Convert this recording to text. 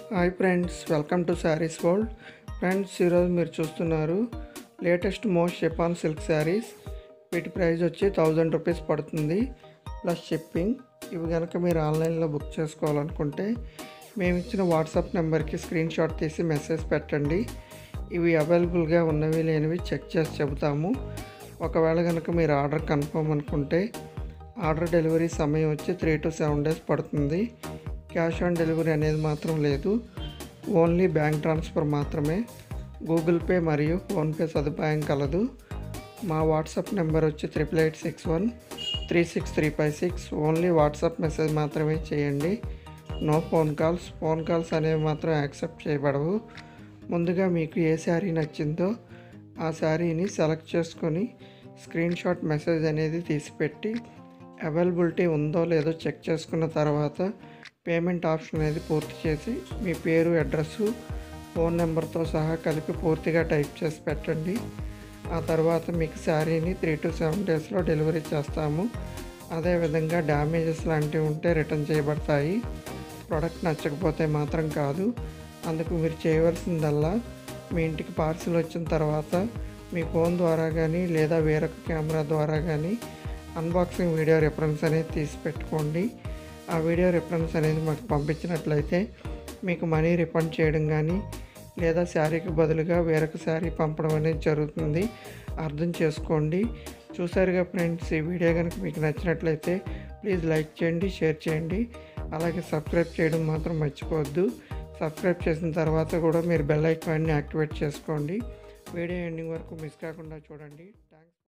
hi friends welcome to Sarees World friends ఈరోజు మీరు చూస్తున్నారు లేటెస్ట్ మోస్ట్ షెపాన్ సిల్క్ శారీస్ వీటి ప్రైస్ వచ్చి థౌజండ్ రూపీస్ పడుతుంది ప్లస్ షిప్పింగ్ ఇవి కనుక మీరు ఆన్లైన్లో బుక్ చేసుకోవాలనుకుంటే మేము ఇచ్చిన వాట్సాప్ నెంబర్కి స్క్రీన్ షాట్ తీసి మెసేజ్ పెట్టండి ఇవి అవైలబుల్గా ఉన్నవి లేనివి చెక్ చేసి చెబుతాము ఒకవేళ కనుక మీరు ఆర్డర్ కన్ఫర్మ్ అనుకుంటే ఆర్డర్ డెలివరీ సమయం వచ్చి త్రీ టు సెవెన్ డేస్ పడుతుంది క్యాష్ ఆన్ డెలివరీ అనేది మాత్రం లేదు ఓన్లీ బ్యాంక్ ట్రాన్స్ఫర్ మాత్రమే గూగుల్ పే మరియు ఫోన్పే సదుపాయం కలదు మా వాట్సాప్ నెంబర్ వచ్చి triple eight six one three six three five six only WhatsApp message మాత్రమే చేయండి no phone calls phone calls అనేవి మాత్రం యాక్సెప్ట్ చేయబడవు ముందుగా మీకు ఏ శారీ నచ్చిందో ఆ శారీని సెలెక్ట్ చేసుకొని స్క్రీన్ షాట్ మెసేజ్ అనేది తీసిపెట్టి అవైలబిలిటీ ఉందో లేదో చెక్ చేసుకున్న తర్వాత పేమెంట్ ఆప్షన్ అనేది పూర్తి చేసి మీ పేరు అడ్రస్సు ఫోన్ నెంబర్తో సహా కలిపి పూర్తిగా టైప్ చేసి పెట్టండి ఆ తర్వాత మీకు శారీని త్రీ టు సెవెన్ డేస్లో డెలివరీ చేస్తాము అదేవిధంగా డ్యామేజెస్ లాంటివి ఉంటే రిటర్న్ చేయబడతాయి ప్రోడక్ట్ నచ్చకపోతే మాత్రం కాదు అందుకు మీరు చేయవలసిందల్లా మీ ఇంటికి పార్సిల్ వచ్చిన తర్వాత మీ ఫోన్ ద్వారా కానీ లేదా వేరొక కెమెరా ద్వారా కానీ అన్బాక్సింగ్ వీడియో రిఫరెన్స్ అనేది తీసి పెట్టుకోండి ఆ వీడియో రిఫరెన్స్ అనేది మాకు పంపించినట్లయితే మీకు మనీ రిఫండ్ చేయడం కానీ లేదా శారీకి బదులుగా వేరొక శారీ పంపడం అనేది జరుగుతుంది అర్థం చేసుకోండి చూసారుగా ఫ్రెండ్స్ ఈ వీడియో కనుక మీకు నచ్చినట్లయితే ప్లీజ్ లైక్ చేయండి షేర్ చేయండి అలాగే సబ్స్క్రైబ్ చేయడం మాత్రం మర్చిపోవద్దు సబ్స్క్రైబ్ చేసిన తర్వాత కూడా మీరు బెల్ ఐకాన్ని యాక్టివేట్ చేసుకోండి వీడియో ఎండింగ్ వరకు మిస్ కాకుండా చూడండి థ్యాంక్స్